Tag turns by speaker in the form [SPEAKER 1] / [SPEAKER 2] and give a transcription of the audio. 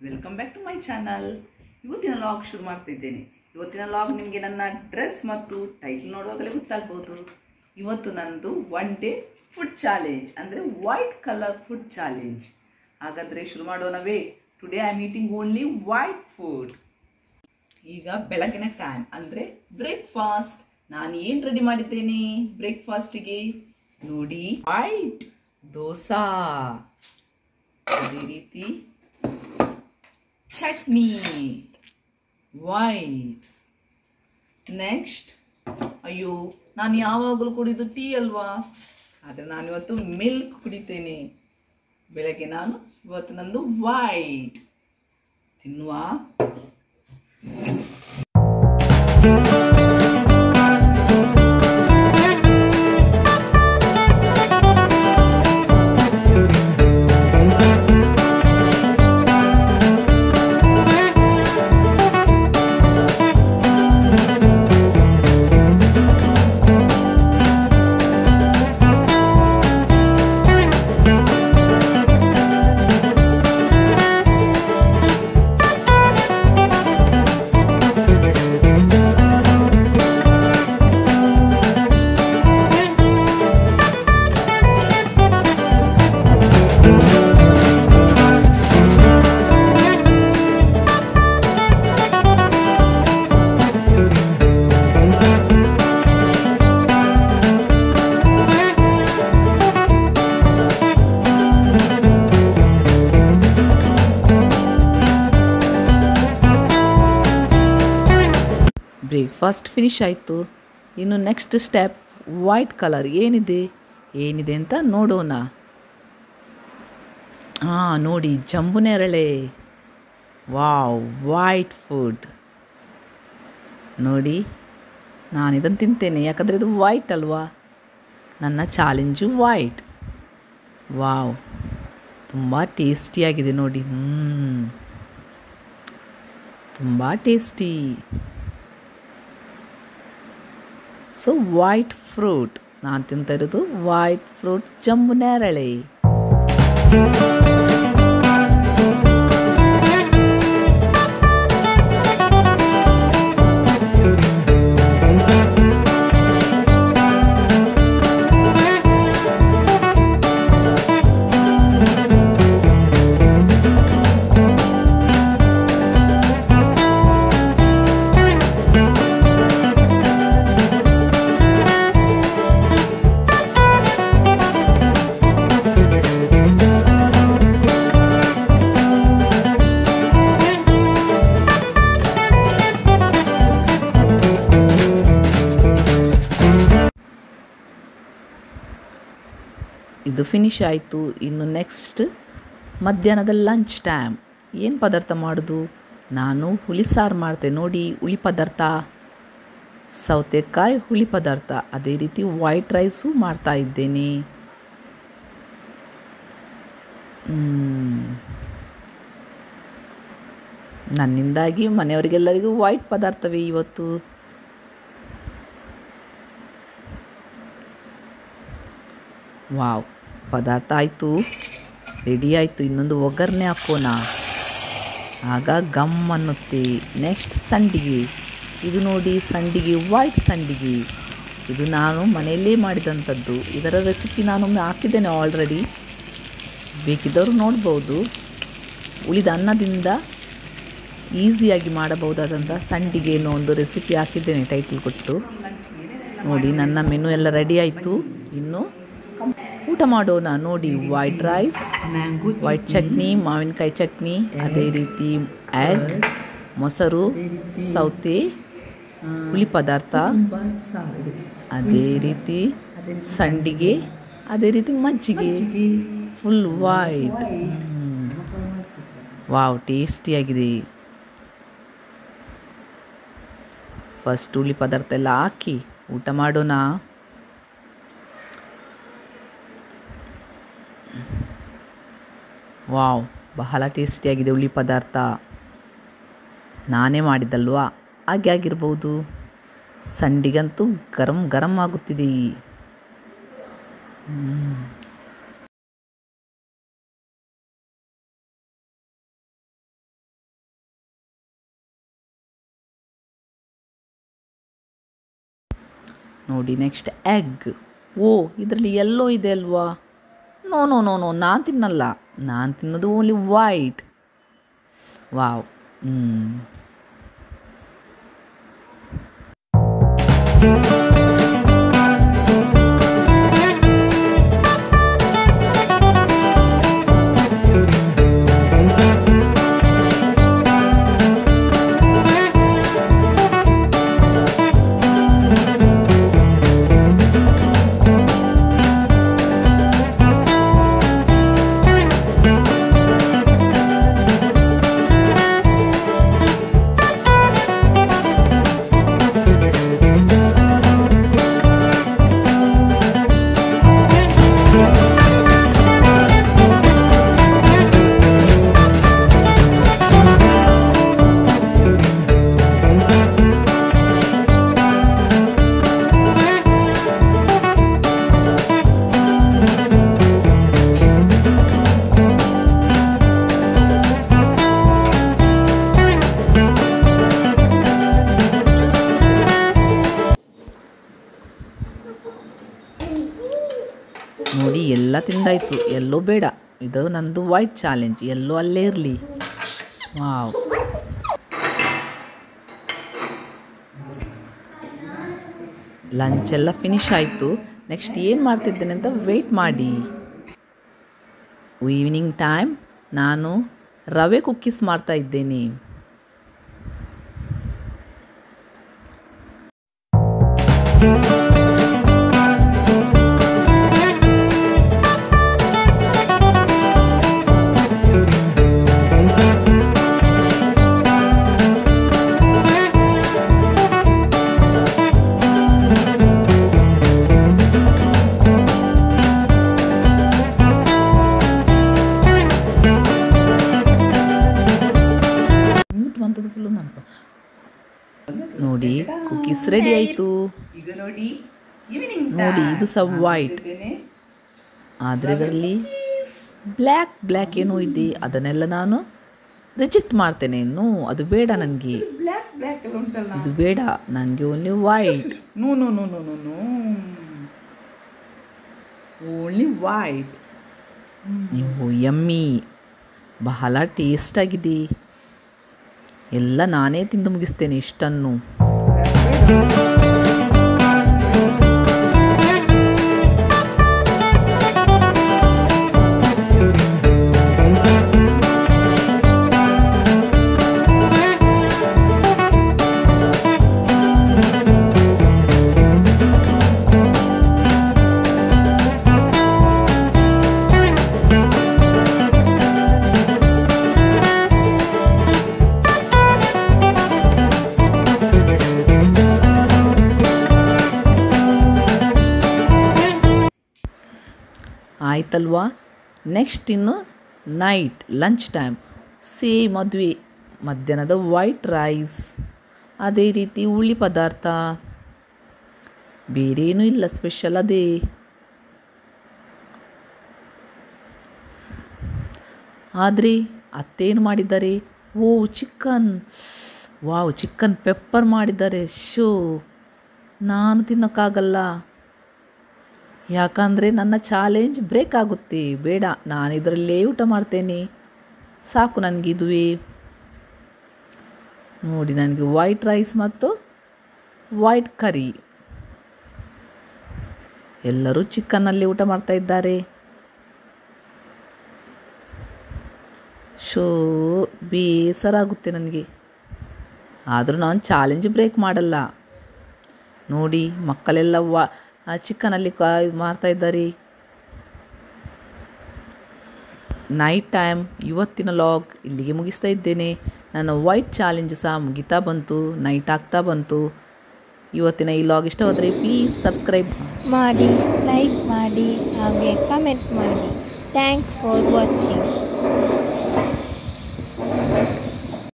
[SPEAKER 1] welcome back to my channel ಇವತ್ತಿನ vlog ಶುರು ಮಾಡ್ತಾ ಇದ್ದೇನೆ ಇವತ್ತಿನ ಲಾಗ್ ನಿಮಗೆ ನನ್ನ ಡ್ರೆಸ್ ಮತ್ತು ಟೈಟಲ್ ನೋಡುವಾಗಲೇ ಗೊತ್ತಾಗ್ಬೋದು ಇವತ್ತು ನಂದು ಒನ್ ಡೇ ಫುಡ್ ಚಾಲೆಂಜ್ ಅಂದರೆ ವೈಟ್ ಕಲರ್ ಫುಡ್ ಚಾಲೆಂಜ್ ಹಾಗಾದರೆ ಶುರು ಮಾಡೋಣವೇ today I am eating only white food ಈಗ ಬೆಳಗಿನ ಟೈಮ್ ಅಂದರೆ ಬ್ರೇಕ್ಫಾಸ್ಟ್ ನಾನು ಏನು ರೆಡಿ ಮಾಡಿದ್ದೇನೆ ಬ್ರೇಕ್ಫಾಸ್ಟಿಗೆ ನೋಡಿ ವೈಟ್ ದೋಸಾ ಅದೇ ರೀತಿ ಚಟ್ನಿ ವೈಟ್ ನೆಕ್ಸ್ಟ್ ಅಯ್ಯೋ ನಾನು ಯಾವಾಗಲೂ ಕುಡಿದು ಟೀ ಅಲ್ವಾ ಆದರೆ ನಾನು ಇವತ್ತು ಮಿಲ್ಕ್ ಕುಡಿತೇನೆ ಬೆಳಗ್ಗೆ ನಾನು ಇವತ್ತು ನಂದು ವೈಟ್ ತಿನ್ನುವ ಬ್ರೇಕ್ಫಾಸ್ಟ್ ಫಿನಿಶ್ ಆಯಿತು ಇನ್ನು ನೆಕ್ಸ್ಟ್ ಸ್ಟೆಪ್ ವೈಟ್ ಕಲರ್ ಏನಿದೆ ಏನಿದೆ ಅಂತ ನೋಡೋಣ ಹಾಂ ನೋಡಿ ಜಂಬು ನೇರಳೆ ವಾವ್ ವೈಟ್ ಫುಡ್ ನೋಡಿ ನಾನು ಇದನ್ನು ತಿಂತೇನೆ ಯಾಕಂದರೆ ಇದು ವೈಟ್ ಅಲ್ವಾ ನನ್ನ ಚಾಲೆಂಜು ವೈಟ್ ವಾವ್ ತುಂಬ ಟೇಸ್ಟಿಯಾಗಿದೆ ನೋಡಿ ಹ್ಞೂ ತುಂಬ ಟೇಸ್ಟಿ ಸೊ ವೈಟ್ ಫ್ರೂಟ್ ನಾನು ತಿಂತಾ ಇರೋದು ವೈಟ್ ಫ್ರೂಟ್ ಜಂಬು ನೇರಳೆ ಇದು ಫಿನಿಶ್ ಆಯಿತು ಇನ್ನು ನೆಕ್ಸ್ಟ್ ಮಧ್ಯಾಹ್ನದ ಲಂಚ್ ಟೈಮ್ ಏನು ಪದಾರ್ಥ ಮಾಡೋದು ನಾನು ಹುಳಿ ಸಾರು ಮಾಡ್ತೆ ನೋಡಿ ಹುಳಿ ಪದಾರ್ಥ ಸೌತೆಕಾಯಿ ಹುಳಿ ಪದಾರ್ಥ ಅದೇ ರೀತಿ ವೈಟ್ ರೈಸು ಮಾಡ್ತಾ ಇದ್ದೇನೆ ನನ್ನಿಂದಾಗಿ ಮನೆಯವರಿಗೆಲ್ಲರಿಗೂ ವೈಟ್ ಪದಾರ್ಥವೇ ಇವತ್ತು ವಾವ್ ಪದಾರ್ಥ ಆಯಿತು ರೆಡಿ ಆಯಿತು ಇನ್ನೊಂದು ಒಗ್ಗರಣೆ ಹಾಕೋಣ ಆಗ ಗಮ್ ಅನ್ನುತ್ತೆ ನೆಕ್ಸ್ಟ್ ಸಂಡಿಗೆ ಇದು ನೋಡಿ ಸಂಡಿಗೆ ವೈಟ್ ಸಂಡಿಗೆ ಇದು ನಾನು ಮನೆಯಲ್ಲೇ ಮಾಡಿದಂಥದ್ದು ಇದರ ರೆಸಿಪಿ ನಾನೊಮ್ಮೆ ಹಾಕಿದ್ದೇನೆ ಆಲ್ರೆಡಿ ಬೇಕಿದ್ದವರು ನೋಡ್ಬೋದು ಉಳಿದ ಅನ್ನದಿಂದ ಈಸಿಯಾಗಿ ಮಾಡಬಹುದಾದಂಥ ಸಂಡಿಗೆ ಅನ್ನೋ ಒಂದು ರೆಸಿಪಿ ಹಾಕಿದ್ದೇನೆ ಟೈಟಲ್ ಕೊಟ್ಟು ನೋಡಿ ನನ್ನ ಮೆನು ಎಲ್ಲ ರೆಡಿ ಆಯಿತು ಇನ್ನು ಊಟ ಮಾಡೋಣ ನೋಡಿ ವೈಟ್ ರೈಸ್ ವೈಟ್ ಚಟ್ನಿ ಮಾವಿನಕಾಯಿ ಚಟ್ನಿ ಅದೇ ರೀತಿ ಎಗ್ ಮೊಸರು ಸೌತೆ ಹುಳಿ ಪದಾರ್ಥ ಅದೇ ರೀತಿ ಸಂಡಿಗೆ ಅದೇ ರೀತಿ ಮಜ್ಜಿಗೆ ಫುಲ್ ವೈಟ್ ವಾವ್ ಟೇಸ್ಟಿಯಾಗಿದೆ ಫಸ್ಟ್ ಹುಳಿ ಪದಾರ್ಥ ಎಲ್ಲ ಹಾಕಿ ಊಟ ಮಾಡೋಣ ವಾವ್ ಬಹಳ ಟೇಸ್ಟಿಯಾಗಿದೆ ಹುಳಿ ಪದಾರ್ಥ ನಾನೇ ಮಾಡಿದ್ದಲ್ವಾ ಹಾಗೆ ಆಗಿರ್ಬೋದು ಸಂಡಿಗಂತೂ ಗರಂ ಗರಂ ಆಗುತ್ತಿದೆ ನೋಡಿ ನೆಕ್ಸ್ಟ್ ಎಗ್ ಓ ಇದರಲ್ಲಿ ಎಲ್ಲೋ ಇದೆ ಅಲ್ವಾ ನೋ ನೋ ನೋ ನೋ ನಾನು ತಿನ್ನಲ್ಲ ನಾನು ತಿನ್ನೋದು ಓನ್ಲಿ ವೈಟ್ ವಾವ್ ಹ್ಞೂ ನೋಡಿ ಎಲ್ಲ ತಿಂದಾಯ್ತು ಎಲ್ಲೋ ಬೇಡ ಇದು ನಂದು ವೈಟ್ ಚಾಲೆಂಜ್ ಎಲ್ಲೋ ಅಲ್ಲೇ ಇರಲಿ ವಾವ್ ಲಂಚ್ ಎಲ್ಲ ಫಿನಿಶ್ ಆಯಿತು ನೆಕ್ಸ್ಟ್ ಏನು ಮಾಡ್ತಿದ್ದೇನೆ ಅಂತ ವೆಯ್ಟ್ ಮಾಡಿ ಈವ್ನಿಂಗ್ ಟೈಮ್ ನಾನು ರವೆ ಕುಕ್ಕೀಸ್ ಮಾಡ್ತಾ ಇದ್ದೇನೆ ಮ್ಯೂಟ್ ಬಂತದ್ದು ಫುಲ್ಲು ನೆನಪು ನೋಡಿ ಕುಕ್ಕೀಸ್ ರೆಡಿ ಆಯಿತು
[SPEAKER 2] ಈಗ ನೋಡಿ ಈವ್ನಿಂಗ್
[SPEAKER 1] ನೋಡಿ ಇದು ಸಹ ವೈಟ್ ಆದರೆ ಇದರಲ್ಲಿ ಬ್ಲ್ಯಾಕ್ ಬ್ಲ್ಯಾಕ್ ಏನೋ ಇದೆ ಅದನ್ನೆಲ್ಲ ನಾನು ರಿಜೆಕ್ಟ್ ಮಾಡ್ತೇನೆ ನೋ ಅದು ಬೇಡ ನನಗೆ
[SPEAKER 2] ಬ್ಲ್ಯಾಕ್ ಬ್ಲ್ಯಾಕ್ ಎಲ್ಲ ಉಂಟಲ್ಲ
[SPEAKER 1] ಇದು ಬೇಡ ನನಗೆ only white
[SPEAKER 2] no no no no no no only white
[SPEAKER 1] ನೀವು ಯಮ್ಮಿ ಬಹಳ ಟೇಸ್ಟಾಗಿದೆ ಎಲ್ಲ ನಾನೇ ತಿಂದು ಮುಗಿಸ್ತೇನೆ ಇಷ್ಟನ್ನು ಆಯ್ತಲ್ವಾ ನೆಕ್ಸ್ಟ್ ಇನ್ನು ನೈಟ್ ಲಂಚ್ ಟೈಮ್ ಸೇ ಮದುವೆ ಮಧ್ಯಾಹ್ನದ ವೈಟ್ ರೈಸ್ ಅದೇ ರೀತಿ ಹುಳಿ ಪದಾರ್ಥ ಬೇರೇನೂ ಇಲ್ಲ ಸ್ಪೆಷಲ್ ಅದೇ ಆದರೆ ಅತ್ತೇನು ಮಾಡಿದ್ದಾರೆ oh chicken wow chicken pepper ಮಾಡಿದ್ದಾರೆ ಶೋ ನಾನು ತಿನ್ನೋಕ್ಕಾಗಲ್ಲ ಯಾಕಂದರೆ ನನ್ನ ಚಾಲೆಂಜ್ ಬ್ರೇಕ್ ಆಗುತ್ತೆ ಬೇಡ ನಾನು ಇದರಲ್ಲೇ ಊಟ ಮಾಡ್ತೇನೆ ಸಾಕು ನನಗಿದುವೇ ನೋಡಿ ನನಗೆ ವೈಟ್ ರೈಸ್ ಮತ್ತು ವೈಟ್ ಕರಿ ಎಲ್ಲರೂ ಚಿಕನ್ನಲ್ಲಿ ಊಟ ಮಾಡ್ತಾ ಇದ್ದಾರೆ ಶೋ ಬೇಸರ ಆಗುತ್ತೆ ನನಗೆ ಆದರೂ ನಾನು ಚಾಲೆಂಜ್ ಬ್ರೇಕ್ ಮಾಡಲ್ಲ ನೋಡಿ ಮಕ್ಕಳೆಲ್ಲ ವಾ ಚಿಕನಲ್ಲಿ ಕಾ ಮಾಡ್ತಾ ಇದ್ದಾರೆ ನೈಟ್ ಟೈಮ್ ಇವತ್ತಿನ ಲಾಗ್ ಇಲ್ಲಿಗೆ ಮುಗಿಸ್ತಾ ಇದ್ದೇನೆ ನನ್ನ ವೈಟ್ ಚಾಲೆಂಜ್ ಸಹ ಮುಗಿತಾ ಬಂತು ನೈಟ್ ಆಗ್ತಾ ಬಂತು ಇವತ್ತಿನ ಈ ಲಾಗ್ ಇಷ್ಟವಾದರೆ ಪ್ಲೀಸ್ ಸಬ್ಸ್ಕ್ರೈಬ್
[SPEAKER 3] ಮಾಡಿ ಲೈಕ್ ಮಾಡಿ ಹಾಗೆ ಕಮೆಂಟ್ ಮಾಡಿ ಥ್ಯಾಂಕ್ಸ್ ಫಾರ್ ವಾಚಿಂಗ್